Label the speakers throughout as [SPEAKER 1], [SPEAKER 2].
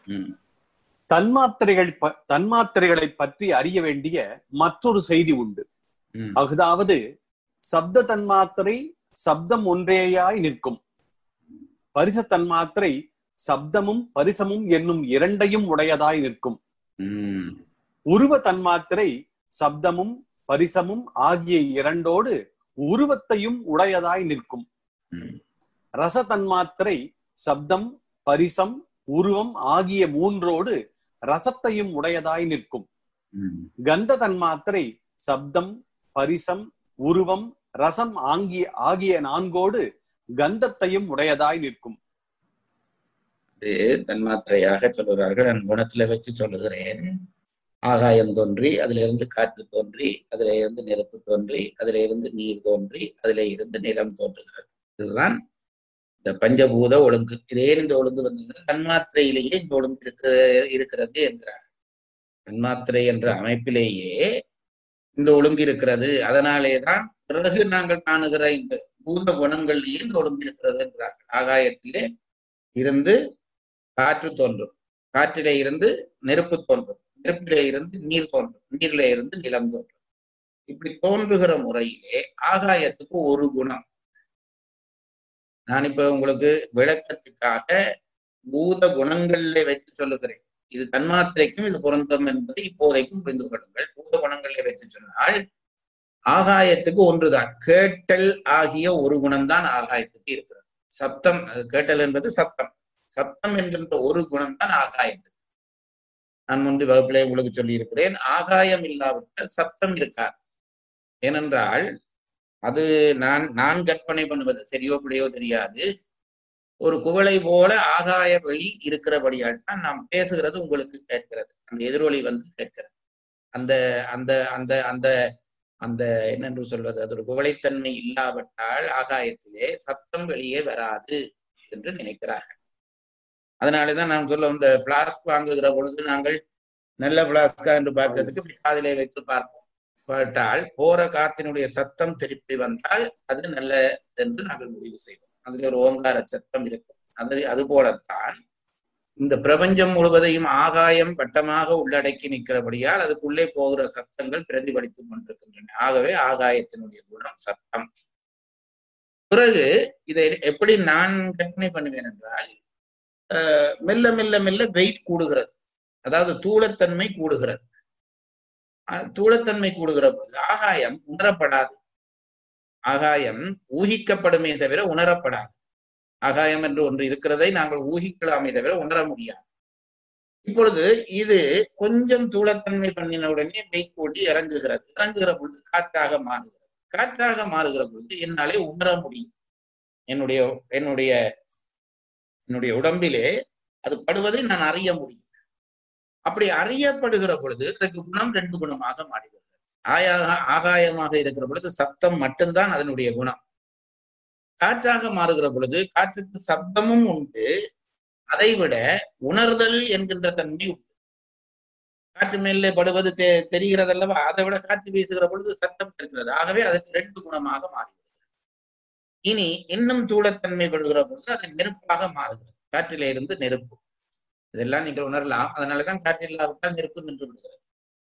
[SPEAKER 1] ம்,
[SPEAKER 2] தன்மாத்திரைகள் ப- தன்மாத்திரைகளை பற்றி அறிய வேண்டிய மற்றொரு செய்தி உண்டு
[SPEAKER 1] ம்,
[SPEAKER 2] அதாவது சப்த தன்மாத்திரை சப்தம் ஒன்றேயாய் நிற்கும் பரிச தன்மாத்திரை சப்தமும் பரிசமும் என்னும் இரண்டையும் உடையதாய் நிற்கும்
[SPEAKER 1] ம்,
[SPEAKER 2] உருவ தன்மாத்திரை சப்தமும் பரிசமும் ஆகிய இரண்டோடு உருவத்தையும் உடையதாய் நிற்கும்
[SPEAKER 1] ம்,
[SPEAKER 2] ரச தன்மாத்திரை சப்தம் பரிசம் உருவம் ஆகிய மூன்றோடு ரசத்தையும் உடையதாய் நிற்கும்
[SPEAKER 1] ம்,
[SPEAKER 2] கந்த தன்மாத்திரை சப்தம் பரிசம் உருவம் ரசம் ஆகிய ஆகிய நான்கோடு கந்தத்தையும் உடையதாய் நிற்கும்
[SPEAKER 1] இது தன்மாத்திரையாக சொல்லுகிறார்கள் நான் குணத்துல வச்சு சொல்லுகிறேன் ஆகாயம் தோன்றி அதுல இருந்து காற்று தோன்றி அதுல இருந்து நெருப்பு தோன்றி அதுல இருந்து நீர் தோன்றி அதுல இருந்து நிலம் தோன்றுகிறது இதுதான் இந்த பஞ்சபூத ஒழுங்கு இதே இந்த ஒழுங்கு வந்து தன்மாத்திரையிலேயே இந்த ஒழுங்கு இருக்க இருக்கிறது என்கிறார் தன்மாத்திரை என்ற அமைப்பிலேயே இந்த ஒழுங்கு இருக்கிறது அதனாலே தான் பிறகு நாங்கள் காணுகிற இந்த பூத குணங்களிலேயே இந்த ஒழுங்கு இருக்கிறது என்கிறார்கள் ஆகாயத்திலே இருந்து காற்று தோன்றும் காற்றிலே இருந்து நெருப்பு தோன்றும் நெருப்பிலே இருந்து நீர் தோன்றும் நீரிலே இருந்து நிலம் தோன்றும் இப்படி தோன்றுகிற முறையிலே ஆகாயத்துக்கு ஒரு குணம் நான் இப்ப உங்களுக்கு விளக்கத்துக்காக பூத குணங்களிலே வைத்து சொல்லுகிறேன் இது தன்மாத்திரைக்கும் இது பொருந்தும் என்பதை இப்போதைக்கும் புரிந்து கொள்ளுங்கள் பூத குணங்களிலே வைத்து சொன்னால் ஆகாயத்துக்கு ஒன்றுதான் கேட்டல் ஆகிய ஒரு குணம்தான் ஆகாயத்துக்கு இருக்கிறது சப்தம் அது கேட்டல் என்பது சத்தம் சத்தம் என்கின்ற ஒரு குணம் தான் ஆகாயத்துக்கு நான் முன்பு வகுப்பிலே உங்களுக்கு சொல்லி இருக்கிறேன் ஆகாயம் இல்லாவிட்டால் சத்தம் இருக்காது ஏனென்றால் அது நான் நான் கற்பனை பண்ணுவது சரியோ பிழையோ தெரியாது ஒரு குவளை போல ஆகாய வெளி இருக்கிறபடியால் தான் நாம் பேசுகிறது உங்களுக்கு கேட்கிறது அந்த எதிரொலி வந்து கேட்கிறது அந்த அந்த அந்த அந்த அந்த என்னென்று சொல்வது அது ஒரு குவளைத்தன்மை இல்லாவிட்டால் ஆகாயத்திலே சத்தம் வெளியே வராது என்று நினைக்கிறார்கள் அதனாலதான் நான் சொல்ல இந்த பிளாஸ்க் வாங்குகிற பொழுது நாங்கள் நல்ல பிளாஸ்கா என்று பார்க்கிறதுக்கு இப்படி காதிலே வைத்து பார்ப்போம் பார்த்தால் போற காத்தினுடைய சத்தம் திருப்பி வந்தால் அது நல்ல என்று நாங்கள் முடிவு செய்வோம் அதுல ஒரு ஓங்கார சத்தம் இருக்கும் அது அது போலத்தான் இந்த பிரபஞ்சம் முழுவதையும் ஆகாயம் வட்டமாக உள்ளடக்கி நிற்கிறபடியால் அதுக்குள்ளே போகிற சத்தங்கள் பிரதிபலித்துக் கொண்டிருக்கின்றன ஆகவே ஆகாயத்தினுடைய குணம் சத்தம் பிறகு இதை எப்படி நான் கற்பனை பண்ணுவேன் என்றால் அஹ், மெல்ல மெல்ல மெல்ல வெயிட் கூடுகிறது அதாவது தூளத்தன்மை கூடுகிறது அஹ், தூளத்தன்மை கூடுகிற பொழுது ஆகாயம் உணரப்படாது ஆகாயம் ஊகிக்கப்படுமே தவிர உணரப்படாது ஆகாயம் என்று ஒன்று இருக்கிறதை நாங்கள் ஊகிக்கலாமே தவிர உணர முடியாது இப்பொழுது இது கொஞ்சம் தூளத்தன்மை பண்ணின உடனே வெயிட் கூட்டி இறங்குகிறது இறங்குகிற பொழுது காற்றாக மாறுகிறது காற்றாக மாறுகிற பொழுது என்னாலே உணர முடியும் என்னுடைய என்னுடைய என்னுடைய உடம்பிலே அது படுவதை நான் அறிய முடியும் அப்படி அறியப்படுகிற பொழுது அதுக்கு குணம் ரெண்டு குணமாக மாறுகிறது ஆயா ஆகாயமாக இருக்கிற பொழுது சப்தம் மட்டும்தான் அதனுடைய குணம் காற்றாக மாறுகிற பொழுது காற்றுக்கு சப்தமும் உண்டு அதை விட உணர்தல் என்கின்ற தன்மை உண்டு காற்று மேலே படுவது தெ தெரிகிறது அல்லவா அதை விட காற்று வீசுகிற பொழுது சத்தம் இருக்கிறது ஆகவே அதுக்கு ரெண்டு குணமாக மாறுகிறது இனி இன்னும் தூளத்தன்மை படுகிற பொழுது அது நெருப்பாக மாறுகிறது காற்றிலே இருந்து நெருப்பு இதெல்லாம் நீங்கள் உணரலாம் அதனாலதான் காற்று இல்லாவிட்டால் நெருப்பு நின்று விடுகிறது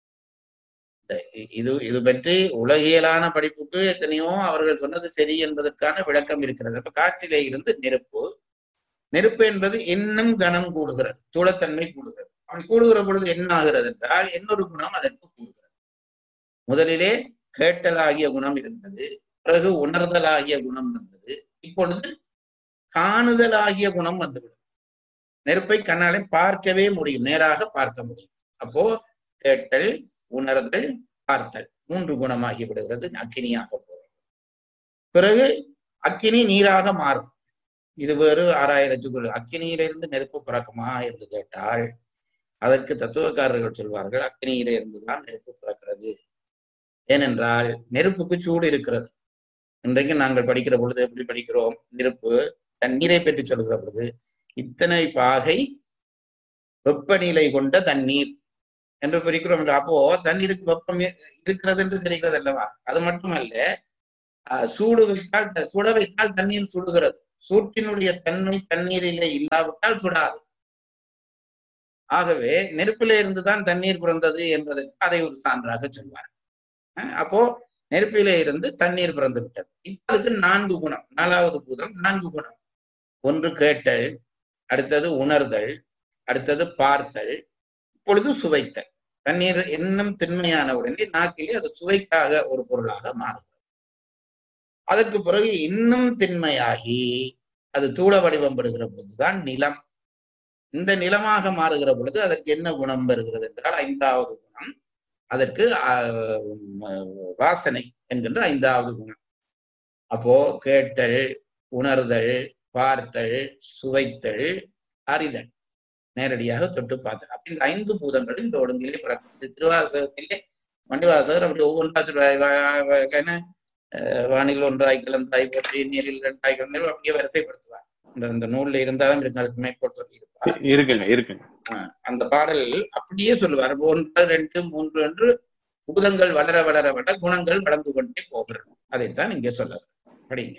[SPEAKER 1] இந்த இ- இது இது பற்றி உலகியலான படிப்புக்கு எத்தனையோ அவர்கள் சொன்னது சரி என்பதற்கான விளக்கம் இருக்கிறது அப்ப காற்றிலே இருந்து நெருப்பு நெருப்பு என்பது இன்னும் கனம் கூடுகிறது தூளத்தன்மை கூடுகிறது அப்படி கூடுகிற பொழுது என்ன ஆகிறது என்றால் இன்னொரு குணம் அதற்கு கூடுகிறது முதலிலே கேட்டலாகிய குணம் இருந்தது பிறகு உணர்தலாகிய குணம் வந்தது இப்பொழுது காணுதலாகிய குணம் வந்துவிடும் நெருப்பை கண்ணாலே பார்க்கவே முடியும் நேராக பார்க்க முடியும் அப்போ கேட்டல் உணர்தல் பார்த்தல் மூன்று குணமாகி விடுகிறது அக்கினியாக போகிறது பிறகு அக்கினி நீராக மாறும் இது வேறு ஆறாயிரத்துக்குள் அக்கினியிலிருந்து நெருப்பு பிறக்குமா என்று கேட்டால் அதற்கு தத்துவக்காரர்கள் சொல்வார்கள் அக்கினியில இருந்துதான் நெருப்பு பிறக்கிறது ஏனென்றால் நெருப்புக்கு சூடு இருக்கிறது இன்றைக்கு நாங்கள் படிக்கிற பொழுது எப்படி படிக்கிறோம் நெருப்பு தண்ணீரை பற்றி சொல்கிற பொழுது இத்தனை பாகை வெப்பநிலை கொண்ட தண்ணீர் என்று பிரிக்கிறோம் அப்போ தண்ணீருக்கு வெப்பம் இ- இருக்கிறது என்று தெரிகிறது அல்லவா அது மட்டுமல்ல ஆஹ், சூடு வைத்தால் த- சுட வைத்தால் தண்ணீர் சுடுகிறது சூட்டினுடைய தன்மை தண்ணீரிலே இல்லாவிட்டால் சுடாது ஆகவே நெருப்பிலே இருந்துதான் தண்ணீர் பிறந்தது என்பதற்கு அதை ஒரு சான்றாக சொல்வார் அஹ் அப்போ நெருப்பிலே இருந்து தண்ணீர் பிறந்து விட்டது இப்ப அதுக்கு நான்கு குணம் நாலாவது பூதம் நான்கு குணம் ஒன்று கேட்டல் அடுத்தது உணர்தல் அடுத்தது பார்த்தல் இப்பொழுது சுவைத்தல் தண்ணீர் இன்னும் திண்மையான உடனே நாக்கிலே அது சுவைக்காக ஒரு பொருளாக மாறுகிறது அதற்கு பிறகு இன்னும் திண்மையாகி அது தூள வடிவம் பெறுகிற பொழுதுதான் நிலம் இந்த நிலமாக மாறுகிற பொழுது அதற்கு என்ன குணம் வருகிறது என்றால் ஐந்தாவது குணம் அதற்கு ஆஹ், உம், வாசனை என்கின்ற ஐந்தாவது குணம் அப்போ கேட்டல் உணர்தல் பார்த்தல் சுவைத்தல் அறிதல் நேரடியாக தொட்டு பார்த்தல் அப்ப இந்த ஐந்து பூதங்கள் இந்த ஒழுங்கிலே பிறக்கும் திருவாசகத்திலே மண்டிவாசகர் அப்படி ஒவ்வொன்றா சொல்றார். வ- வ- என்ன அஹ், வானில் ஒன்றாய் கிளந்தாய் பற்றி நீரில் இரண்டாய் கிளந்தாய் அப்படியே வரிசைப்படுத்துவார் இந்த இந்த நூல்ல இருந்தாலும் இருக்கு அதுக்கு மேற்கோள் சொல்லியிருப்பார்
[SPEAKER 2] இருக்குங்க இருக்குங்க
[SPEAKER 1] அந்த பாடல் அப்படியே சொல்லுவார் ஒன்று ரெண்டு மூன்று என்று பூதங்கள் வளர வளர வளர குணங்கள் வளர்ந்து கொண்டே போகிறது அதைத்தான் இங்கே சொல்ல படிங்க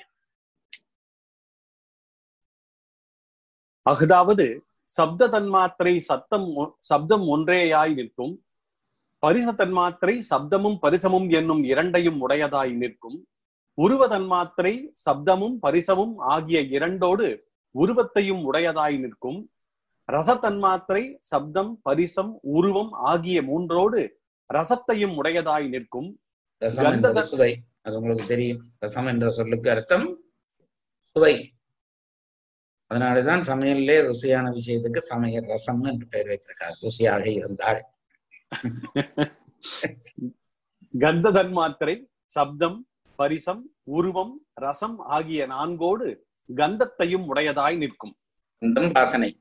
[SPEAKER 2] அஃதாவது சப்த தன்மாத்திரை சத்தம் ஒ- சப்தம் ஒன்றேயாய் நிற்கும் பரிச தன்மாத்திரை சப்தமும் பரிசமும் என்னும் இரண்டையும் உடையதாய் நிற்கும் உருவ தன்மாத்திரை சப்தமும் பரிசமும் ஆகிய இரண்டோடு உருவத்தையும் உடையதாய் நிற்கும் ரச தன்மாத்திரை சப்தம் பரிசம் உருவம் ஆகிய மூன்றோடு ரசத்தையும் உடையதாய் நிற்கும்
[SPEAKER 1] ரசம்
[SPEAKER 2] கந்த
[SPEAKER 1] என்பது சுவை அது உங்களுக்கு தெரியும் ரசம் என்ற சொல்லுக்கு அர்த்தம் சுவை அதனாலதான் சமையல்லே ருசியான விஷயத்துக்கு சமையல் ரசம் என்று பெயர் வைத்திருக்கார் ருசியாக இருந்தால்
[SPEAKER 2] கந்த தன்மாத்திரை சப்தம் பரிசம் உருவம் ரசம் ஆகிய நான்கோடு கந்தத்தையும் உடையதாய் நிற்கும்
[SPEAKER 1] இந்த வாசனை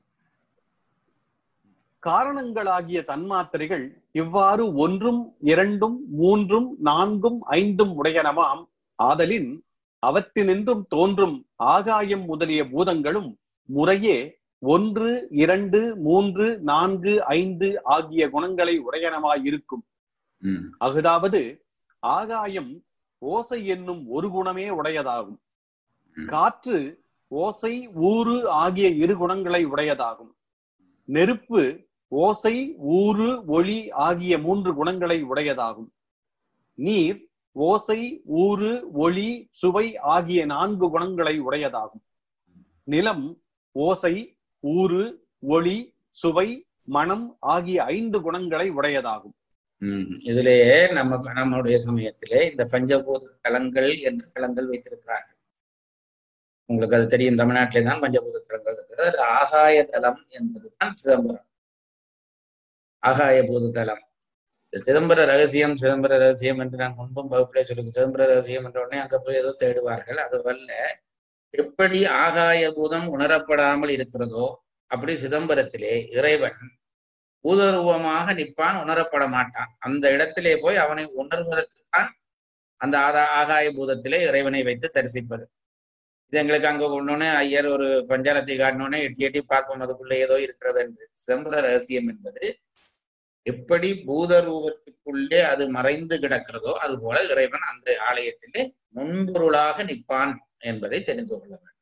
[SPEAKER 2] காரணங்களாகிய தன்மாத்திரைகள் இவ்வாறு ஒன்றும் இரண்டும் மூன்றும் நான்கும் ஐந்தும் உடையனவாம் ஆதலின் அவற்றினின்றும் தோன்றும் ஆகாயம் முதலிய பூதங்களும் முறையே ஒன்று இரண்டு மூன்று நான்கு ஐந்து ஆகிய குணங்களை உடையனவாய் இருக்கும்
[SPEAKER 1] ம்.
[SPEAKER 2] அஃதாவது ஆகாயம் ஓசை என்னும் ஒரு குணமே உடையதாகும்
[SPEAKER 1] ம்.
[SPEAKER 2] காற்று ஓசை ஊறு ஆகிய இரு குணங்களை உடையதாகும் நெருப்பு ஓசை ஊறு ஒளி ஆகிய மூன்று குணங்களை உடையதாகும் நீர் ஓசை ஊறு ஒளி சுவை ஆகிய நான்கு குணங்களை உடையதாகும் நிலம் ஓசை ஊறு ஒளி சுவை மனம் ஆகிய ஐந்து குணங்களை உடையதாகும்
[SPEAKER 1] ம். இதிலேயே நம்ம நம்முடைய சமயத்திலே இந்த பஞ்சபூத தலங்கள் என்று தலங்கள் வைத்திருக்கிறார்கள் உங்களுக்கு அது தெரியும் தமிழ்நாட்டிலே தான் பஞ்சபூத தலங்கள் இருக்கிறது அது ஆகாய தலம் என்பதுதான் சிதம்பரம் ஆகாய பூத தலம் இந்த சிதம்பர ரகசியம் சிதம்பர ரகசியம் என்று நான் முன்பும் வகுப்பிலே சொல்லுங்க சிதம்பர ரகசியம் என்ற உடனே அங்க போய் ஏதோ தேடுவார்கள் அது வல்ல எப்படி ஆகாய பூதம் உணரப்படாமல் இருக்கிறதோ அப்படி சிதம்பரத்திலே இறைவன் பூதரூபமாக நிற்பான் உணரப்பட மாட்டான் அந்த இடத்திலே போய் அவனை உணர்வதற்குத்தான் அந்த ஆதா ஆகாய பூதத்திலே இறைவனை வைத்து தரிசிப்பது இது எங்களுக்கு அங்க கொண்டோன்னே ஐயர் ஒரு பஞ்சாலத்தை காட்டினோடனே எட்டி எட்டி பார்ப்போம் அதுக்குள்ள ஏதோ இருக்கிறது என்று சிதம்பர ரகசியம் என்பது எப்படி பூத ரூபத்துக்குள்ளே அது மறைந்து கிடக்கிறதோ அது போல இறைவன் அந்த ஆலயத்திலே முன்பொருளாக நிற்பான் என்பதை தெரிந்து கொள்ள வேண்டும்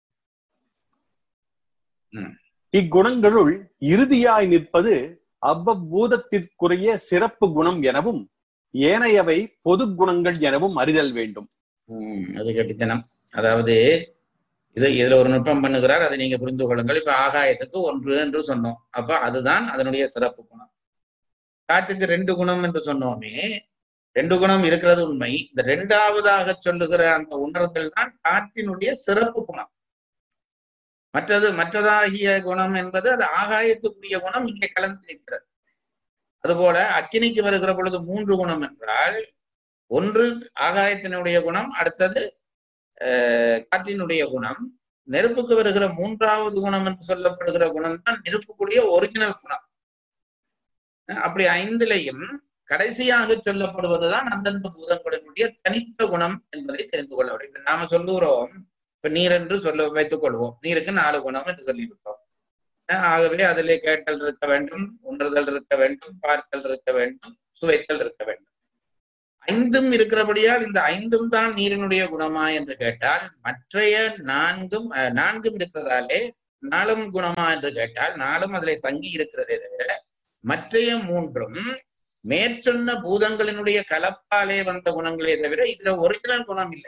[SPEAKER 2] இக்குணங்களுள் இறுதியாய் நிற்பது அவ்வப்பூதத்திற்குரிய சிறப்பு குணம் எனவும் ஏனையவை பொது குணங்கள் எனவும் அறிதல் வேண்டும்
[SPEAKER 1] உம் அது கெட்டித்தனம் அதாவது இது இதுல ஒரு நுட்பம் பண்ணுகிறார் அதை நீங்க புரிந்து கொள்ளுங்கள் இப்ப ஆகாயத்துக்கு ஒன்று என்று சொன்னோம் அப்ப அதுதான் அதனுடைய சிறப்பு குணம் காற்றுக்கு ரெண்டு குணம் என்று சொன்னோமே ரெண்டு குணம் இருக்கிறது உண்மை இந்த இரண்டாவதாக சொல்லுகிற அந்த உணர்தல் தான் காற்றினுடைய சிறப்பு குணம் மற்றது மற்றதாகிய குணம் என்பது அது ஆகாயத்துக்குரிய குணம் இங்கே கலந்து நிற்கிறது அதுபோல அக்கினிக்கு வருகிற பொழுது மூன்று குணம் என்றால் ஒன்று ஆகாயத்தினுடைய குணம் அடுத்தது அஹ், காற்றினுடைய குணம் நெருப்புக்கு வருகிற மூன்றாவது குணம் என்று சொல்லப்படுகிற குணம் தான் நெருப்புக்குரிய ஒரிஜினல் குணம் அஹ், அப்படி ஐந்திலையும் கடைசியாக சொல்லப்படுவதுதான் அந்தந்த பூதங்களினுடைய தனித்த குணம் என்பதை தெரிந்து கொள்ள வேண்டும் இப்ப நாம சொல்லுகிறோம் இப்ப நீர் என்று சொல்ல வைத்துக் கொள்வோம் நீருக்கு நாலு குணம் என்று சொல்லிவிட்டோம் அஹ், ஆகவே அதிலே கேட்டல் இருக்க வேண்டும் உணர்தல் இருக்க வேண்டும் பார்த்தல் இருக்க வேண்டும் சுவைத்தல் இருக்க வேண்டும் ஐந்தும் இருக்கிறபடியால் இந்த ஐந்தும் தான் நீரினுடைய குணமா என்று கேட்டால் மற்றைய நான்கும் அஹ், நான்கும் இருக்கிறதாலே நாளும் குணமா என்று கேட்டால் நாளும் அதிலே தங்கி இருக்கிறதே தவிர மற்றைய மூன்றும் மேற்சொன்ன பூதங்களினுடைய கலப்பாலே வந்த குணங்களே தவிர இதுல ஒரிஜினல் குணம் இல்லை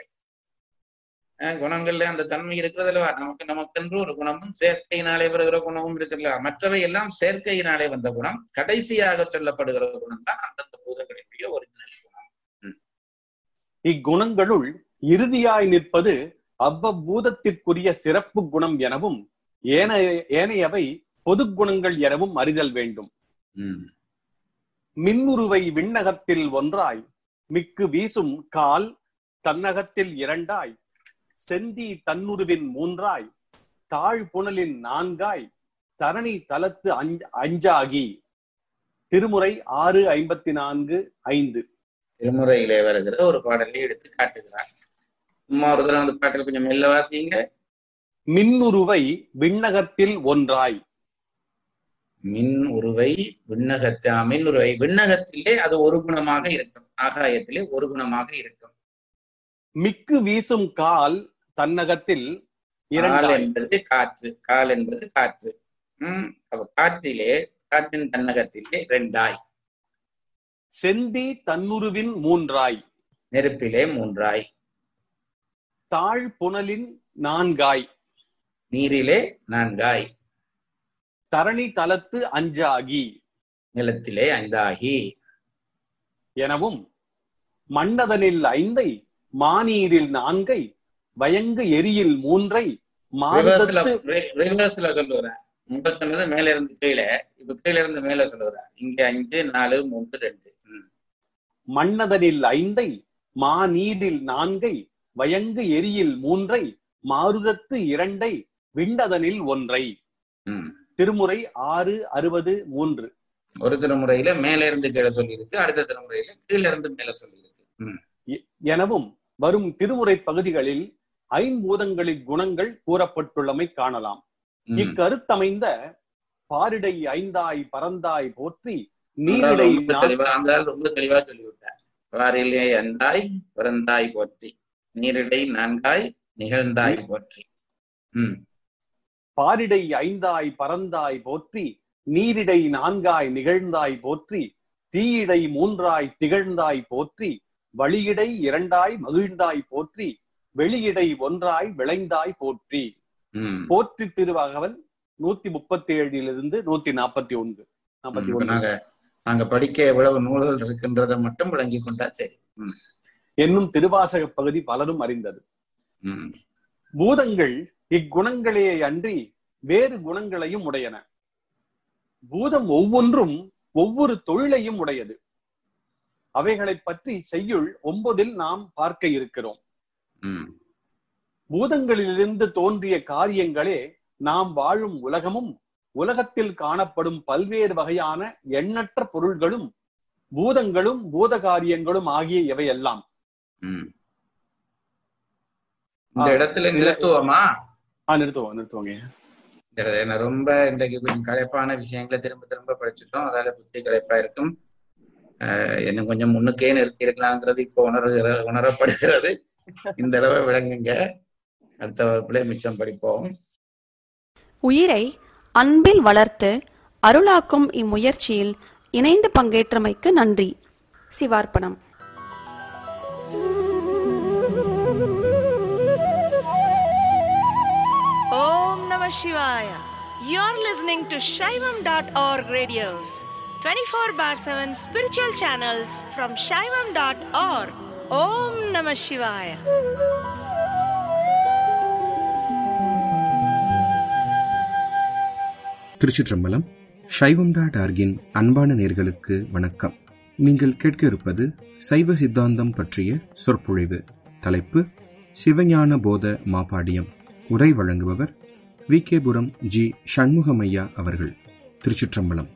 [SPEAKER 1] அஹ் குணங்கள்ல அந்த தன்மை இருக்கிறதுல நமக்கு நமக்கென்று ஒரு குணமும் செயற்கையினாலே வருகிற குணமும் இருக்குல்ல மற்றவை எல்லாம் செயற்கையினாலே வந்த குணம் கடைசியாக சொல்லப்படுகிற குணம் தான் அந்தந்த பூதங்களினுடைய ஒரிஜினல் குணம்
[SPEAKER 2] இக்குணங்களுள் இறுதியாய் நிற்பது அவ்வப்பூதத்திற்குரிய சிறப்பு குணம் எனவும் ஏனைய ஏனையவை பொது குணங்கள் எனவும் அறிதல் வேண்டும்
[SPEAKER 1] உம்
[SPEAKER 2] மின்னுருவை விண்ணகத்தில் ஒன்றாய் மிக்கு வீசும் கால் தன்னகத்தில் இரண்டாய் செந்தி தன்னுருவின் மூன்றாய் தாழ் புனலின் நான்காய் தரணி தலத்து அஞ்ச- அஞ்சாகி திருமுறை ஆறு ஐம்பத்தி நான்கு ஐந்து
[SPEAKER 1] திருமுறையிலே வருகிற ஒரு பாடலை எடுத்து காட்டுகிறார் சும்மா ஒரு தடவை அந்த பாட்டில் கொஞ்சம் மெல்ல வாசிங்க
[SPEAKER 2] மின்னுருவை விண்ணகத்தில் ஒன்றாய்
[SPEAKER 1] மின் உருவை விண்ணகத்தா மின் உருவை விண்ணகத்திலே அது ஒரு குணமாக இருக்கும் ஆகாயத்திலே ஒரு குணமாக இருக்கும்
[SPEAKER 2] மிக்கு வீசும் கால் தன்னகத்தில்
[SPEAKER 1] கால்
[SPEAKER 2] இரண்டாய்
[SPEAKER 1] என்பது காற்று கால் என்பது காற்று உம் அப்ப காற்றிலே காற்றின் தன்னகத்திலே இரண்டாய்
[SPEAKER 2] செந்தி தன்னுருவின் மூன்றாய்
[SPEAKER 1] நெருப்பிலே மூன்றாய்
[SPEAKER 2] தாழ் புனலின் நான்காய்
[SPEAKER 1] நீரிலே நான்காய்
[SPEAKER 2] தரணி தலத்து அஞ்சாகி
[SPEAKER 1] நிலத்திலே ஐந்தாகி
[SPEAKER 2] எனவும் மன்னதனில் ஐந்தை மானீரில் நான்கை வயங்கு எரியில் மூன்றை
[SPEAKER 1] ரிவர்ஸ்ல
[SPEAKER 2] மாந்தத்து
[SPEAKER 1] ரிவர்ஸ்ல சொல்லுறேன் முதல் சொன்னது மேல இருந்து கீழே இப்ப கீழே இருந்து மேல சொல்லுறேன் இங்க அஞ்சு நாலு மூன்று ரெண்டு ம்.
[SPEAKER 2] மன்னதனில் ஐந்தை மாநீரில் நான்கை வயங்கு எரியில் மூன்றை மாருதத்து இரண்டை விண்டதனில் ஒன்றை
[SPEAKER 1] ம்.
[SPEAKER 2] திருமுறை ஆறு அறுபது மூன்று
[SPEAKER 1] ஒரு திருமுறையில மேல இருந்து கீழே சொல்லியிருக்கு அடுத்த திருமுறையில கீழே இருந்து மேல சொல்லியிருக்கு ம்.
[SPEAKER 2] எ- எனவும் வரும் திருமுறை பகுதிகளில் ஐம்பூதங்களின் குணங்கள் கூறப்பட்டுள்ளமை காணலாம்
[SPEAKER 1] ம்.
[SPEAKER 2] இக்கருத்தமைந்த பாரிடை ஐந்தாய் பறந்தாய் போற்றி
[SPEAKER 1] அந்த
[SPEAKER 2] நீரிடை
[SPEAKER 1] ரொம்ப
[SPEAKER 2] நான்
[SPEAKER 1] தெளிவா அந்த ஆள் ரொம்ப தெளிவா சொல்லிவிட்டார் வாரிலே அந்தாய் பிறந்தாய் போற்றி நீரிடை நான்காய் நிகழ்ந்தாய் போற்றி ம்
[SPEAKER 2] பாரிடை ஐந்தாய் பறந்தாய் போற்றி நீரிடை நான்காய் நிகழ்ந்தாய் போற்றி தீயிடை மூன்றாய் திகழ்ந்தாய் போற்றி வழியிடை இரண்டாய் மகிழ்ந்தாய் போற்றி வெளியிடை ஒன்றாய் விளைந்தாய் போற்றி
[SPEAKER 1] ம்
[SPEAKER 2] போற்றி திருவகவல் நூத்தி முப்பத்தி ஏழிலிருந்து நூத்தி நாற்பத்தி ஒன்று நாற்பத்தி
[SPEAKER 1] இப்ப
[SPEAKER 2] ஒன்று
[SPEAKER 1] நாங்க நாங்க படிக்க எவ்வளவு நூல்கள் இருக்கின்றதை மட்டும் விளங்கி கொண்டா சரி ம்
[SPEAKER 2] என்னும் திருவாசக பகுதி பலரும் அறிந்தது
[SPEAKER 1] ம்
[SPEAKER 2] பூதங்கள் இக்குணங்களே அன்றி வேறு குணங்களையும் உடையன பூதம் ஒவ்வொன்றும் ஒவ்வொரு தொழிலையும் உடையது அவைகளைப் பற்றி செய்யுள் ஒன்பதில் நாம் பார்க்க இருக்கிறோம்
[SPEAKER 1] ம்
[SPEAKER 2] பூதங்களிலிருந்து தோன்றிய காரியங்களே நாம் வாழும் உலகமும் உலகத்தில் காணப்படும் பல்வேறு வகையான எண்ணற்ற பொருள்களும் பூதங்களும் பூத காரியங்களும் ஆகிய இவையெல்லாம்
[SPEAKER 1] ம் இந்த
[SPEAKER 2] ஆ,
[SPEAKER 1] இடத்துல நிறுத்துவோமா
[SPEAKER 2] ஆ நிறுத்துவோம் நிறுத்துவோங்க
[SPEAKER 1] இந்த இடத்துல நான் ரொம்ப இன்றைக்கு கொஞ்சம் களைப்பான விஷயங்களை திரும்ப திரும்ப படிச்சுட்டோம் அதால புத்தி களைப்பா இருக்கும் ஆஹ் இன்னும் கொஞ்சம் முன்னுக்கே நிறுத்தி இருக்கலாங்கிறது இப்போ உணர்கிற உணரப்படுகிறது இந்த அளவை விளங்குங்க அடுத்த வகுப்புல மிச்சம் படிப்போம்
[SPEAKER 3] உயிரை அன்பில் வளர்த்து அருளாக்கும் இம்முயற்சியில் இணைந்து பங்கேற்றமைக்கு நன்றி சிவார்ப்பணம்
[SPEAKER 4] Om Namah Shivaya. You're listening to Shaivam.org radios, 24 bar 7 spiritual channels from Shaivam.org. Om Namah Shivaya.
[SPEAKER 5] திருச்சிற்றம்பலம் சைவம் டாட் ஆர்கின் அன்பான நேர்களுக்கு வணக்கம் நீங்கள் கேட்க இருப்பது சைவ சித்தாந்தம் பற்றிய சொற்பொழிவு தலைப்பு சிவஞான போத மாபாடியம் உரை வழங்குபவர் வி கேபுரம் ஜி சண்முகமையா அவர்கள் திருச்சிற்றம்பலம்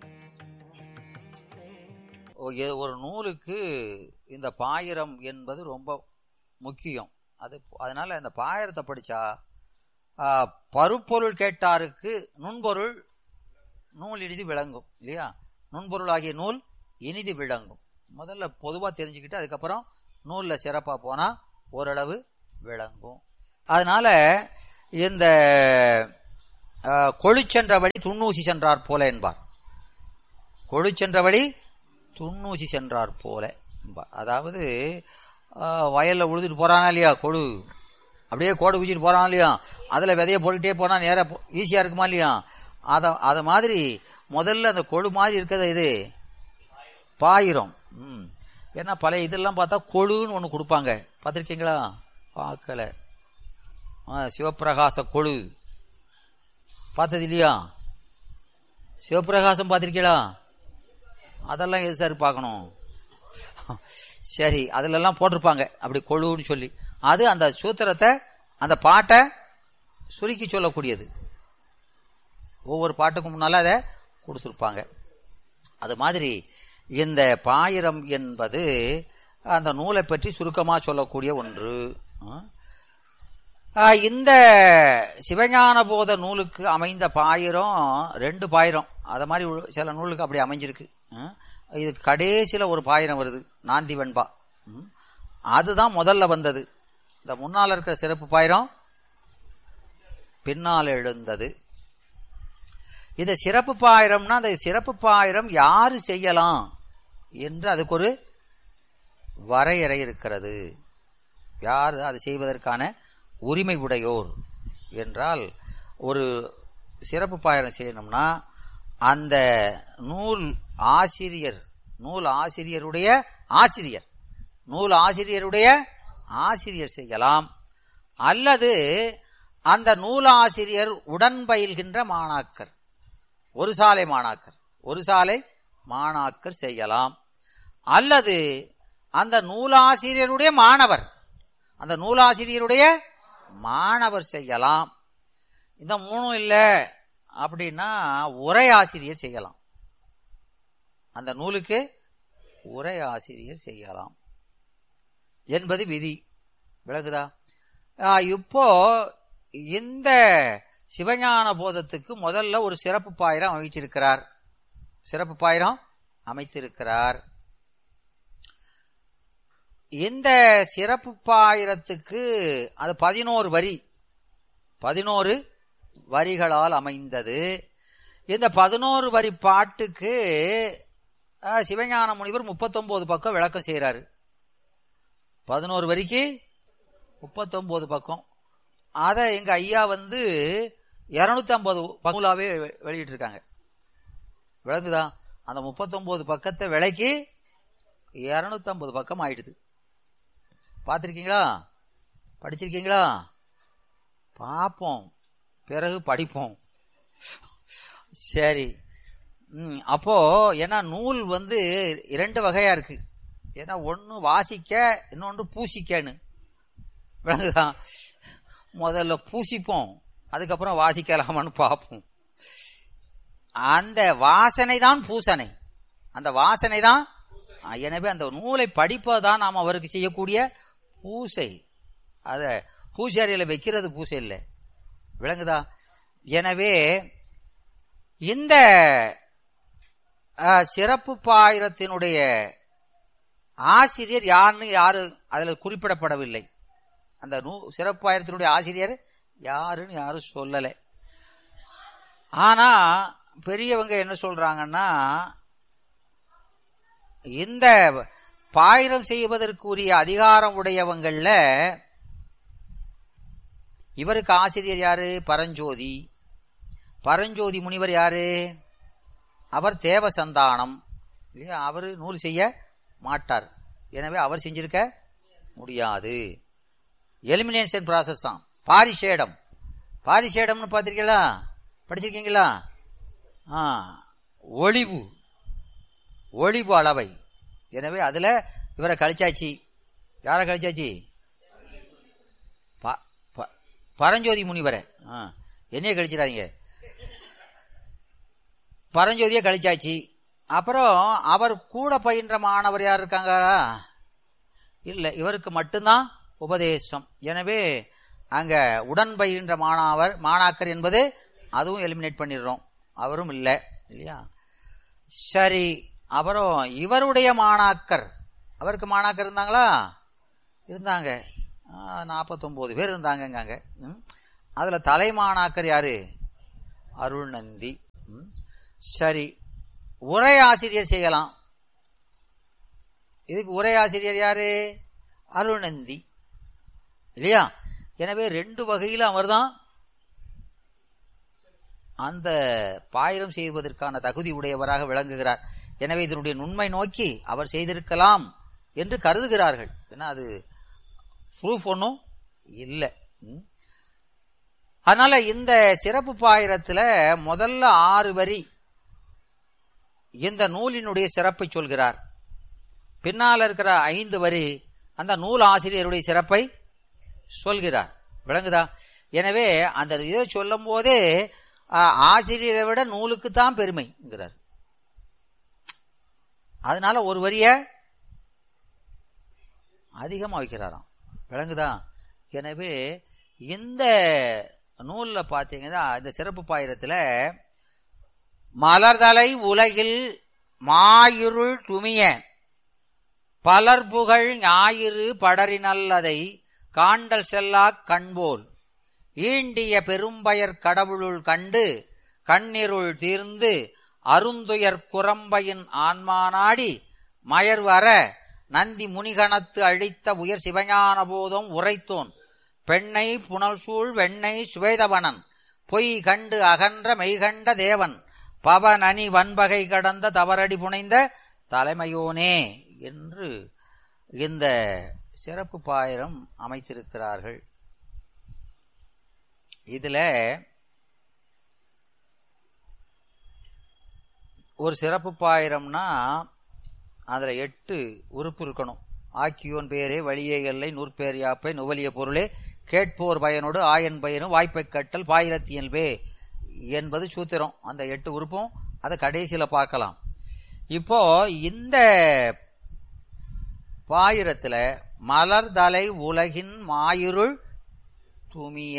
[SPEAKER 6] ஒ- எ- ஒரு நூலுக்கு இந்த பாயிரம் என்பது ரொம்ப முக்கியம் அது அதனால இந்த பாயிரத்தை படிச்சா ஆ, பருப்பொருள் கேட்டாருக்கு நுண்பொருள் நூல் இனிது விளங்கும் இல்லையா நுண்பொருள் ஆகிய நூல் இனிது விளங்கும் முதல்ல பொதுவா தெரிஞ்சுக்கிட்டு அதுக்கப்புறம் நூல்ல சிறப்பா போனா ஓரளவு விளங்கும் அதனால இந்த அஹ், கொழு சென்ற வழி துண்ணூசி சென்றார் போல என்பார் கொழு சென்ற வழி துண்ணூசி சென்றார் போல என்பார் அதாவது அஹ், வயல்ல உழுதுட்டு போறானா இல்லையா கொழு அப்படியே கோடு குச்சிட்டு போறான் இல்லையா அதுல விதைய போட்டுட்டே போனா நேரா போ- ஈஸியா இருக்குமா இல்லையா அத அத மாதிரி முதல்ல அந்த கொழு மாதிரி இருக்கிறது இது பாயிரம் ம் ஏன்னா பழைய இதெல்லாம் பார்த்தா கொழுன்னு ஒன்று கொடுப்பாங்க பார்த்துருக்கீங்களா பார்க்கல ஆ சிவப்பிரகாச கொழு பார்த்தது இல்லையா சிவப்பிரகாசம் பார்த்திருக்கீங்களா அதெல்லாம் எது சார் பார்க்கணும் சரி அதுல எல்லாம் போட்டிருப்பாங்க அப்படி கொழுன்னு சொல்லி அது அந்த சூத்திரத்தை அந்த பாட்டை சுருக்கி சொல்லக்கூடியது ஒவ்வொரு பாட்டுக்கும் முன்னால அதை கொடுத்துருப்பாங்க அது மாதிரி இந்த பாயிரம் என்பது அந்த நூலை பற்றி சுருக்கமா சொல்லக்கூடிய ஒன்று ஆ, இந்த சிவஞான போத நூலுக்கு அமைந்த பாயிரம் ரெண்டு பாயிரம் அத மாதிரி ஒரு சில நூலுக்கு அப்படி அமைஞ்சிருக்கு ஆ, இது கடைசியில ஒரு பாயிரம் வருது நாந்தி வெண்பா ம். அதுதான் முதல்ல வந்தது இந்த முன்னால இருக்கிற சிறப்பு பாயிரம் பின்னால் எழுந்தது இந்த சிறப்பு பாயிரம்னா அந்த சிறப்பு பாயிரம் யாரு செய்யலாம் என்று அதுக்கு ஒரு வரையறை இருக்கிறது யார் அது செய்வதற்கான உரிமை உடையோர் என்றால் ஒரு சிறப்பு பாயிரம் செய்யணும்னா அந்த நூல் ஆசிரியர் நூல் ஆசிரியருடைய ஆசிரியர் நூல் ஆசிரியருடைய ஆசிரியர் செய்யலாம் அல்லது அந்த நூலாசிரியர் உடன் பயில்கின்ற மாணாக்கர் ஒரு சாலை மாணாக்கர் ஒரு சாலை மாணாக்கர் செய்யலாம் அல்லது அந்த நூலாசிரியருடைய மாணவர் அந்த நூலாசிரியருடைய மாணவர் செய்யலாம் இந்த மூணும் இல்ல அப்படின்னா உரை ஆசிரியர் செய்யலாம் அந்த நூலுக்கு உரை ஆசிரியர் செய்யலாம் என்பது விதி விளக்குதா ஆ, இப்போ இந்த சிவஞான போதத்துக்கு முதல்ல ஒரு சிறப்பு பாயிரம் அமைச்சிருக்கிறார் சிறப்பு பாயிரம் அமைத்திருக்கிறார் இந்த சிறப்பு பாயிரத்துக்கு அது பதினோரு வரி பதினோரு வரிகளால் அமைந்தது இந்த பதினோரு வரி பாட்டுக்கு அஹ், சிவஞான முனிவர் முப்பத்தொன்பது பக்கம் விளக்கம் செய்யறாரு பதினோரு வரிக்கு முப்பத்தொன்பது பக்கம் அதை எங்க ஐயா வந்து இருநூத்தி ஐம்பது பகுலாவே வெளியிட்டு இருக்காங்க விளங்குதா அந்த முப்பத்தொன்பது பக்கத்தை விலைக்கு இருநூத்தி ஐம்பது பக்கம் ஆயிடுது பார்த்திருக்கீங்களா படிச்சிருக்கீங்களா பார்ப்போம் பிறகு படிப்போம் சரி ம், அப்போ ஏன்னா நூல் வந்து இரண்டு வகையா இருக்கு ஏன்னா ஒன்னு வாசிக்க இன்னொன்று பூசிக்கன்னு விளங்குதா முதல்ல பூசிப்போம் அதுக்கப்புறம் வாசிக்கலாமான்னு பார்ப்போம் அந்த வாசனை தான் பூசனை அந்த வாசனை தான் எனவே அந்த நூலை படிப்பதுதான் நாம் அவருக்கு செய்யக்கூடிய பூசை அத பூசாரியில வைக்கிறது பூசை இல்லை விளங்குதா எனவே இந்த அஹ், சிறப்பு பாயிரத்தினுடைய ஆசிரியர் யாருன்னு யாரு அதுல குறிப்பிடப்படவில்லை அந்த நூ சிறப்பு ஆயிரத்தினுடைய ஆசிரியர் யாருன்னு யாரும் சொல்லல ஆனா பெரியவங்க என்ன சொல்றாங்கன்னா இந்த பாயிரம் செய்வதற்குரிய அதிகாரம் உடையவங்கள்ல இவருக்கு ஆசிரியர் யாரு பரஞ்சோதி பரஞ்சோதி முனிவர் யாரு அவர் தேவ சந்தானம் இல்லையா அவர் நூல் செய்ய மாட்டார் எனவே அவர் செஞ்சிருக்க முடியாது எலிமினேஷன் ப்ராசஸ் தான் பாரிஷேடம் பாரிஷேடம்னு பார்த்திருக்கீங்களா படிச்சிருக்கீங்களா ஆ ஒளிவு ஒளிவு அளவை எனவே அதுல இவரை கழிச்சாச்சு யாரை கழிச்சாச்சு ப- ப- பரஞ்சோதி முனிவரை ஆ, என்னைய கழிச்சிடாதீங்க பரஞ்சோதியை கழிச்சாச்சு அப்புறம் அவர் கூட பயின்ற மாணவர் யார் இருக்காங்களா இல்ல இவருக்கு மட்டும்தான் உபதேசம் எனவே அங்க உடன் பயின்ற மாணவர் மாணாக்கர் என்பது அதுவும் எலிமினேட் பண்ணிடுறோம் அவரும் இல்லை இல்லையா சரி அப்புறம் இவருடைய மாணாக்கர் அவருக்கு மாணாக்கர் இருந்தாங்களா இருந்தாங்க நாற்பத்தொம்போது பேர் இருந்தாங்கங்க ம். அதுல தலை மாணாக்கர் யாரு அருள்நந்தி ம். சரி உரை ஆசிரியர் செய்யலாம் இதுக்கு உரை ஆசிரியர் யாரு அருள்நந்தி இல்லையா எனவே ரெண்டு வகையில அவர்தான் அந்த பாயிரம் செய்வதற்கான தகுதி உடையவராக விளங்குகிறார் எனவே இதனுடைய நுண்மை நோக்கி அவர் செய்திருக்கலாம் என்று கருதுகிறார்கள் ஏன்னா அது ப்ரூஃப் ஒன்றும் இல்லை ம். அதனால இந்த சிறப்பு பாயிரத்துல முதல்ல ஆறு வரி இந்த நூலினுடைய சிறப்பை சொல்கிறார் பின்னால் இருக்கிற ஐந்து வரி அந்த நூல் ஆசிரியருடைய சிறப்பை சொல்கிறார் விளங்குதா எனவே அந்த இதை சொல்லும் போதே ஆஹ், ஆசிரியரை விட நூலுக்கு தான் பெருமைங்கிறார் அதனால ஒரு வரிய அதிகமா வைக்கிறாராம் விளங்குதா எனவே இந்த நூல்ல பாத்தீங்கன்னா இந்த சிறப்பு பாயிரத்துல மலர்தலை உலகில் மாயிருள் துமிய பலர் புகழ் ஞாயிறு படரினல்லதை காண்டல் செல்லாக் கண்போல் ஈண்டிய பெரும்பயர் கடவுளுள் கண்டு கண்ணிருள் தீர்ந்து அருந்துயர் குரம்பையின் ஆன்மானாடி மயர் வர நந்தி முனிகணத்து அழித்த உயர் சிவஞான போதும் உரைத்தோன் பெண்ணை புனல்சூழ் வெண்ணை சுவேதவனன் பொய் கண்டு அகன்ற மெய்கண்ட தேவன் பவனனி வன்பகை கடந்த தவறடி புனைந்த தலைமையோனே என்று இந்த சிறப்பு பாயிரம் அமைத்திருக்கிறார்கள் இதுல ஒரு சிறப்பு பாயிரம்னா அதுல எட்டு உறுப்பு இருக்கணும் ஆக்கியோன் பேரே வழியே எல்லை நூற்பேர் யாப்பை நுவலிய பொருளே கேட்போர் பயனோடு ஆயன் பயனும் வாய்ப்பை கட்டல் பாயிரத்தியல்பே என்பது சூத்திரம் அந்த எட்டு உறுப்பும் அதை கடைசியில பார்க்கலாம் இப்போ இந்த பாயிரத்துல மலர்தலை உலகின் மாயிருள் துமிய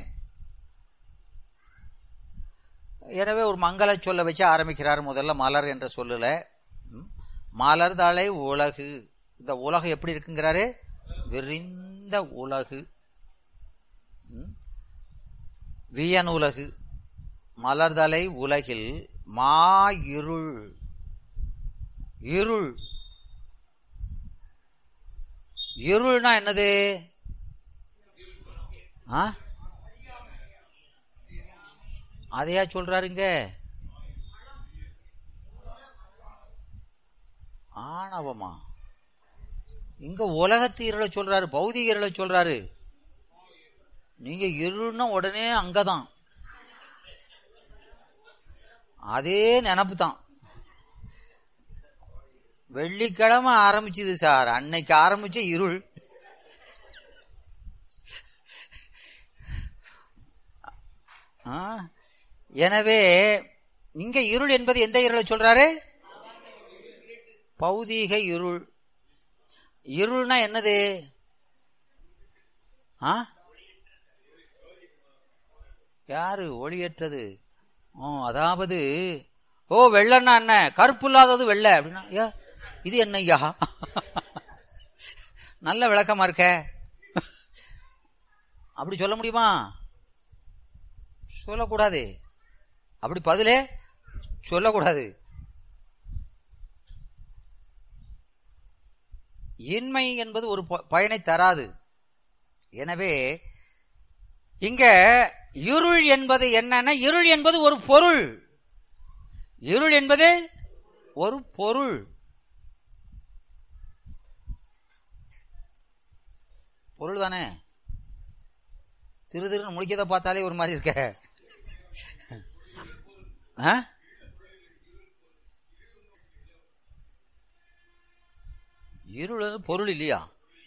[SPEAKER 6] எனவே ஒரு மங்கள சொல்ல வச்சு ஆரம்பிக்கிறார் முதல்ல மலர் என்ற சொல்லுல ம், மலர்தலை உலகு இந்த உலகம் எப்படி இருக்குங்கிறாரு விரிந்த உலகு ம், வியனுலகு மலர்தலை உலகில் மா இருள் இருள் இருள்னா என்னது ஆ அதையா சொல்றாருங்க ஆணவமா இங்க உலகத்து இருளை சொல்றாரு பௌதிக இருளை சொல்றாரு நீங்க இருள்னா உடனே அங்கதான் அதே நினப்பு தான் வெள்ளிக்கிழமை ஆரம்பிச்சது சார் அன்னைக்கு ஆரம்பிச்ச இருள் ஆ, எனவே இங்க இருள் என்பது எந்த இருளை சொல்றாரு பௌதீக இருள் இருள்னா என்னது ஆ யாரு ஒளியற்றது ஓ அதாவது ஓ வெள்ளன்னா என்ன கருப்பு இல்லாதது வெள்ளை அப்படின்னா ஐயா இது என்ன ஐயா நல்ல விளக்கமா இருக்க அப்படி சொல்ல முடியுமா சொல்லக்கூடாது அப்படி பதிலே சொல்லக்கூடாது இன்மை என்பது ஒரு ப- பயனை தராது எனவே இங்க இருள் என்பது என்னன்னா இருள் என்பது ஒரு பொருள் இருள் என்பது ஒரு பொருள் பொருள் தானே திரு திருன்னு முடிக்கதை பார்த்தாலே ஒரு மாதிரி இருக்க ஆ? இருள் வந்து பொருள் இல்லையா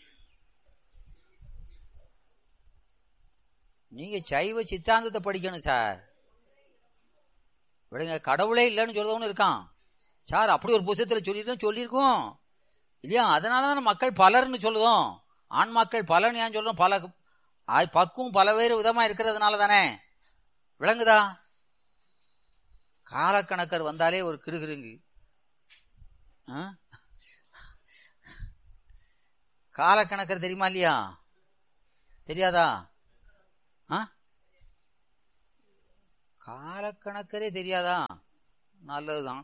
[SPEAKER 6] நீங்க சைவ சித்தாந்தத்தை படிக்கணும் சார் விடுங்க கடவுளே இல்லைன்னு சொல்றவனு இருக்கான் சார் அப்படி ஒரு புத்தகத்துல சொல்லியிருக்கோம் சொல்லியிருக்கோம் இல்லையா அதனாலதான் மக்கள் பலர்னு சொல்லுதோம் ஆன்மாக்கள் பலன்னு ஏன் சொல்றோம் பல அது பக்குவம் பலவேறு விதமா இருக்கிறதுனால தானே விளங்குதா காலக்கணக்கர் வந்தாலே ஒரு கிருகிருங்கு ஆ? காலக்கணக்கர் தெரியுமா இல்லையா தெரியாதா ஆ? காலக்கணக்கரே தெரியாதா நல்லதுதான்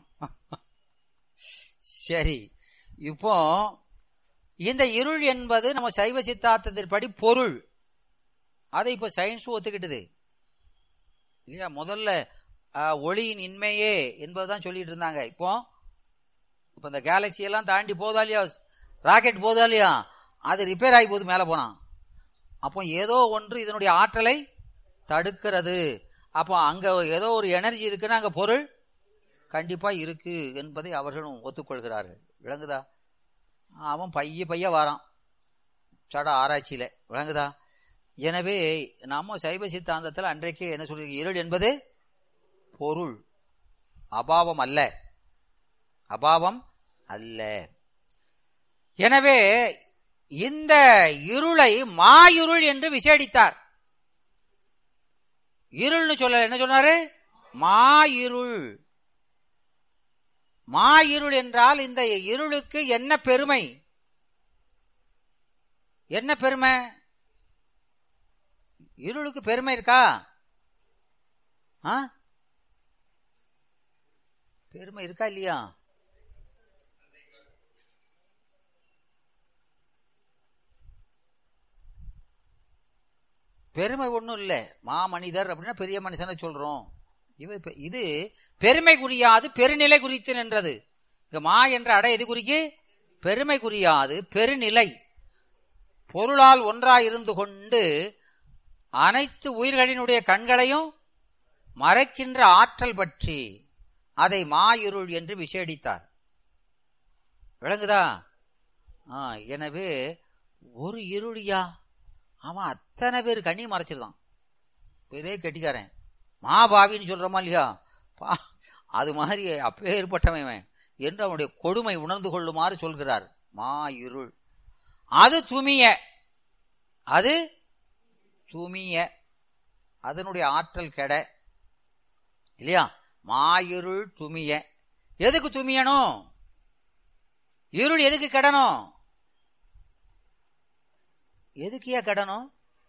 [SPEAKER 6] சரி இப்போ இந்த இருள் என்பது நம்ம சைவ சித்தாந்தத்தின்படி பொருள் அதை இப்ப சயின்ஸ் ஒத்துக்கிட்டது இல்லையா முதல்ல ஆஹ், ஒளியின் இன்மையே என்பதுதான் சொல்லிட்டு இருந்தாங்க இப்போ இப்ப இந்த கேலக்சி எல்லாம் தாண்டி போதா இல்லையா ராக்கெட் போதா இல்லையா அது ரிப்பேர் ஆகி போகுது மேல போனான் அப்போ ஏதோ ஒன்று இதனுடைய ஆற்றலை தடுக்கிறது அப்போ அங்க ஏதோ ஒரு எனர்ஜி இருக்குன்னா அங்க பொருள் கண்டிப்பா இருக்கு என்பதை அவர்களும் ஒத்துக்கொள்கிறார்கள் விளங்குதா அவன் பைய பைய வாரான் சட ஆராய்ச்சியில விளங்குதா எனவே நாம சைவ சித்தாந்தத்தில் அன்றைக்கே என்ன சொல்லி இருள் என்பது பொருள் அபாவம் அல்ல அபாவம் அல்ல எனவே இந்த இருளை மாயிருள் என்று விசேடித்தார் இருள்னு சொல்ல என்ன சொன்னாரு மாயிருள் மாயிருள் என்றால் இந்த இருளுக்கு என்ன பெருமை என்ன பெருமை இருளுக்கு பெருமை இருக்கா ஆ? பெருமை இருக்கா இல்லையா பெருமை ஒண்ணும் இல்ல மாமனிதர் அப்படின்னா பெரிய மனுஷனை சொல்றோம் இவ இப்ப- இது பெருமை குறியாது பெருநிலை குறித்து நின்றது இங்க மா என்ற அடை எது குறிக்கு பெருமை குறியாது பெருநிலை பொருளால் ஒன்றாய் இருந்து கொண்டு அனைத்து உயிர்களினுடைய கண்களையும் மறைக்கின்ற ஆற்றல் பற்றி அதை மாயிருள் என்று விசேடித்தார் விளங்குதா ஆ, எனவே ஒரு இருளியா அவன் அத்தனை பேர் கண்ணி மறைச்சிருந்தான் பெரிய கெட்டிக்காரன் மாபாவின்னு சொல்றோமா இல்லையா பா அது மாதிரி அப்பேற்பட்டவன் இவன் என்று அவனுடைய கொடுமை உணர்ந்து கொள்ளுமாறு சொல்கிறார் மா இருள் அது துமிய அது துமிய அதனுடைய ஆற்றல் கெட இல்லையா மாயிருள் துமிய எதுக்கு துமியணும் இருள் எதுக்கு கெடணும் எதுக்கியா கெடணும்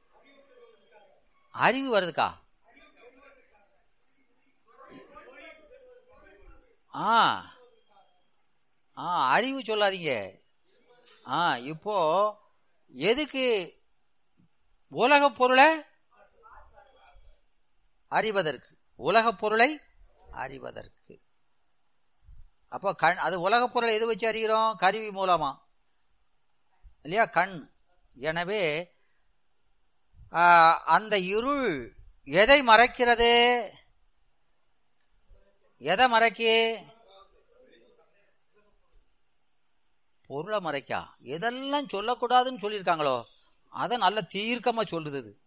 [SPEAKER 6] அறிவு வருதுக்கா ஆ ஆ அறிவு சொல்லாதீங்க ஆ இப்போ எதுக்கு உலகப் பொருளை அறிவதற்கு உலகப் பொருளை அறிவதற்கு அப்போ கண் அது உலகப் பொருளை எது வச்சு அறிகிறோம் கருவி மூலமா இல்லையா கண் எனவே ஆ, அந்த இருள் எதை மறைக்கிறது எதை மறைக்கு பொருளை மறைக்கா எதெல்லாம் சொல்லக்கூடாதுன்னு சொல்லியிருக்காங்களோ அதை நல்ல தீர்க்கமா சொல்லுது இது.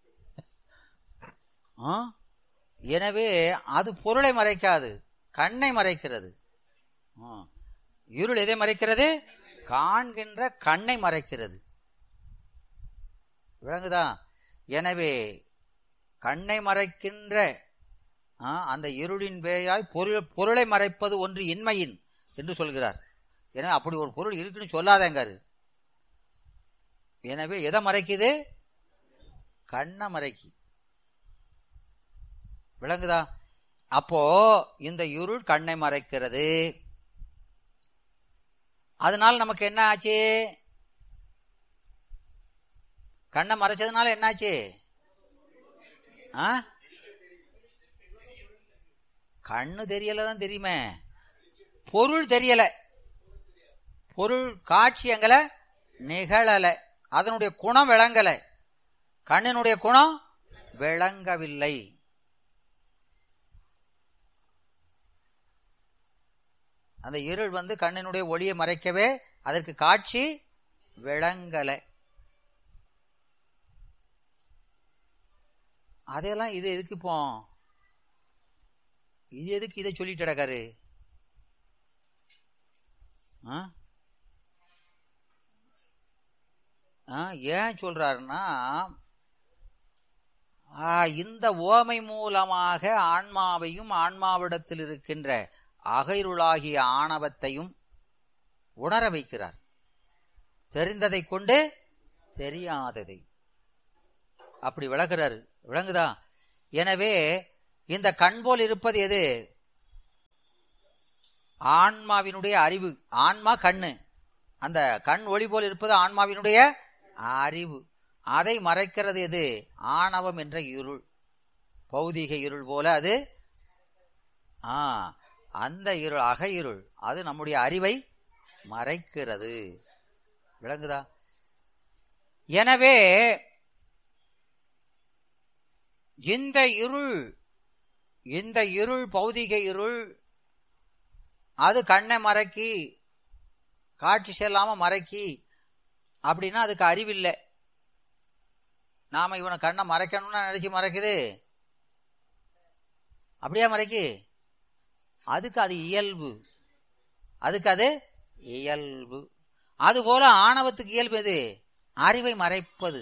[SPEAKER 6] ஆ? எனவே அது பொருளை மறைக்காது கண்ணை மறைக்கிறது ஆ. இருள் எதை மறைக்கிறது காண்கின்ற கண்ணை மறைக்கிறது விளங்குதா எனவே கண்ணை மறைக்கின்ற ஆ, அந்த இருளின் பேயாய் பொருள் பொருளை மறைப்பது ஒன்று இன்மையின் என்று சொல்கிறார் ஏன்னா அப்படி ஒரு பொருள் இருக்குன்னு சொல்லாதேங்காரு எனவே எதை மறைக்குது கண்ணை மறைக்கி விளங்குதா அப்போ இந்த இருள் கண்ணை மறைக்கிறது அதனால நமக்கு என்ன ஆச்சு கண்ணை மறைச்சதுனால என்னாச்சு ஆ கண்ணு தெரியல தான் தெரியுமே பொருள் தெரியல பொருள் காட்சி எங்கல நிகழல அதனுடைய குணம் விளங்கல கண்ணினுடைய குணம் விளங்கவில்லை அந்த இருள் வந்து கண்ணினுடைய ஒளியை மறைக்கவே அதற்கு காட்சி விளங்கல அதெல்லாம் இது எதுக்கு இப்போ இது எதுக்கு இதை சொல்லிட்டு கிடக்காரு ஆ? ஆ, ஏன் சொல்றாருன்னா ஆ, இந்த ஓமை மூலமாக ஆன்மாவையும் ஆன்மாவிடத்தில் இருக்கின்ற அகைருளாகிய ஆணவத்தையும் உணர வைக்கிறார் தெரிந்ததை கொண்டு தெரியாததை அப்படி விளக்குறாரு விளங்குதா எனவே இந்த கண் போல் இருப்பது எது ஆன்மாவினுடைய அறிவு ஆன்மா கண்ணு அந்த கண் ஒளி போல் இருப்பது ஆன்மாவினுடைய அறிவு அதை மறைக்கிறது எது ஆணவம் என்ற இருள் பௌதீக இருள் போல அது ஆ அந்த இருள் அக இருள் அது நம்முடைய அறிவை மறைக்கிறது விளங்குதா எனவே இந்த இருள் இந்த இருள் பௌதிக இருள் அது கண்ணை மறைக்கி காட்சி செல்லாம மறைக்கி அப்படின்னா அதுக்கு அறிவில்லை நாம இவனை கண்ணை மறைக்கணும்னு நினைச்சு மறைக்குது அப்படியா மறைக்கி அதுக்கு அது இயல்பு அதுக்கு அது இயல்பு அதுபோல ஆணவத்துக்கு இயல்பு எது அறிவை மறைப்பது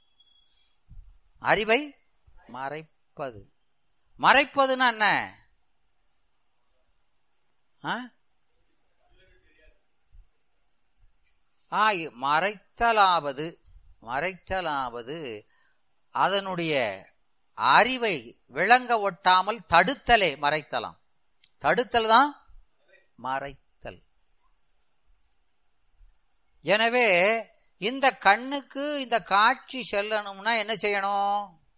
[SPEAKER 6] அறிவை மறைப்பது மறைப்பதுன்னா என்ன ஆ? ஆ, இ- மறைத்தலாவது மறைத்தலாவது அதனுடைய அறிவை விளங்க ஒட்டாமல் தடுத்தலே மறைத்தலாம் தடுத்தல் தான் மறைத்தல் எனவே இந்த கண்ணுக்கு இந்த காட்சி செல்லணும்னா என்ன செய்யணும்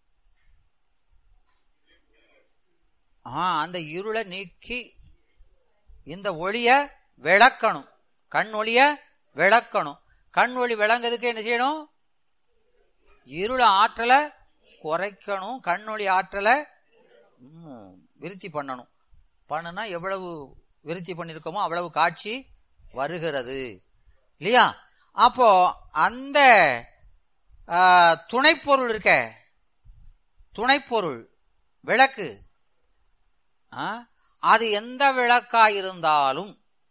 [SPEAKER 6] ஆ அந்த இருளை நீக்கி இந்த ஒளிய விளக்கணும் கண் ஒளிய விளக்கணும் கண் ஒளி விளங்குறதுக்கு என்ன செய்யணும் இருள ஆற்றலை குறைக்கணும் கண் ஒளி ஆற்றலை ம், விருத்தி பண்ணணும் பண்ணுனா எவ்வளவு விருத்தி பண்ணிருக்கோமோ அவ்வளவு காட்சி வருகிறது இல்லையா அப்போ அந்த ஆ, துணைப்பொருள் இருக்க துணைப்பொருள் விளக்கு ஆ, அது எந்த விளக்கா இருந்தாலும்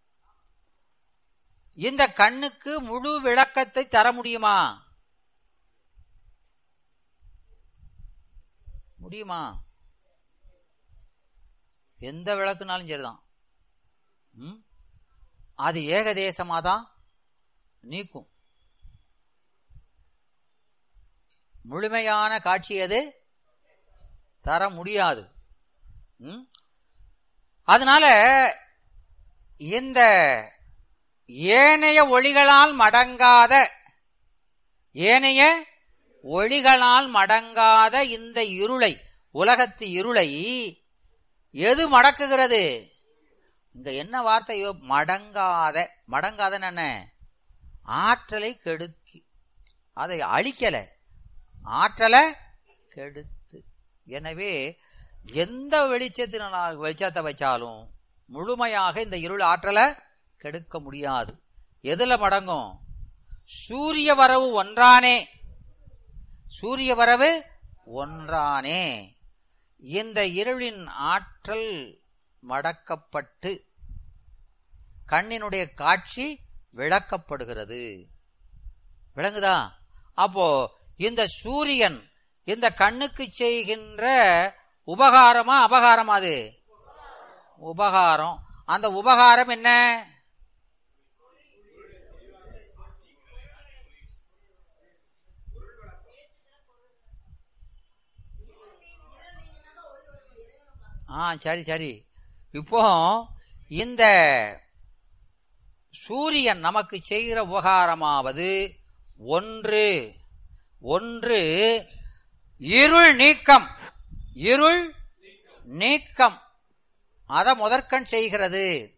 [SPEAKER 6] இந்த கண்ணுக்கு முழு விளக்கத்தை தர முடியுமா முடியுமா எந்த விளக்குனாலும் சரிதான் ம்? அது ஏகதேசமா தான் நீக்கும் முழுமையான காட்சி அது தர முடியாது ம்? அதனால இந்த ஏனைய ஒளிகளால் மடங்காத ஏனைய ஒளிகளால் மடங்காத இந்த இருளை உலகத்து இருளை எது மடக்குகிறது இங்க என்ன வார்த்தையோ மடங்காத மடங்காத என்ன ஆற்றலை கெடுக்கி அதை அழிக்கல ஆற்றலை கெடுத்து எனவே எந்த வெளிச்சத்தினால் வெளிச்சத்தை வச்சாலும் முழுமையாக இந்த இருள் ஆற்றலை கெடுக்க முடியாது எதுல மடங்கும் சூரிய வரவு ஒன்றானே சூரிய வரவு ஒன்றானே இந்த இருளின் ஆற்றல் மடக்கப்பட்டு கண்ணினுடைய காட்சி விளக்கப்படுகிறது விளங்குதா அப்போ இந்த சூரியன் இந்த கண்ணுக்கு செய்கின்ற உபகாரமா அபகாரமா அது உபகாரம் அந்த உபகாரம் என்ன ஆ சரி சரி இப்போ இந்த சூரியன் நமக்கு செய்கிற உபகாரமாவது ஒன்று ஒன்று இருள் நீக்கம் இருள் நீக்கம் அத முதற்கண் செய்கிறது